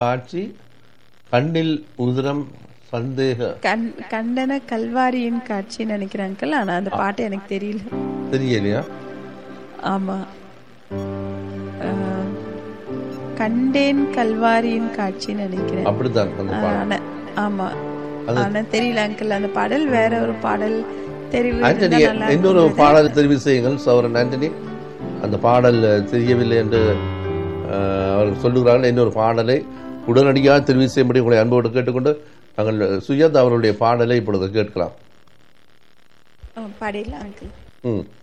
காட்சி கண்ணில் உதிரம் சந்தேக கண் கண்டன கல்வாரியின் காட்சின்னு நினைக்கிறேன் அங்கிள் ஆனா அந்த பாட்டு எனக்கு தெரியல தெரியலையா ஆமா ஆஹ், கண்டேன் கல்வாரியின் காட்சின்னு நினைக்கிறேன் அப்படித்தான் அந்த பாடல் ஆனா ஆமா ஆனா தெரியல அங்கிள் அந்த பாடல் வேற ஒரு பாடல் தெரிவு ஆண்டனி இருந்தா நல்லா இன்னொரு பாடல் தெரிவு செய்யுங்கள் சௌரன் ஆண்டனி அந்த பாடல் தெரியவில்லை என்று அஹ், அவர்கள் சொல்லுகிறார்கள் இன்னொரு பாடலை உடனடியாக தெரிவு செய்யும்படி உங்களை அன்போடு கேட்டுக்கொண்டு நாங்கள் சுயத் அவருடைய பாடலை இப்பொழுது கேட்கலாம் ஆ, பாடிடலாம் அங்கிள் ம்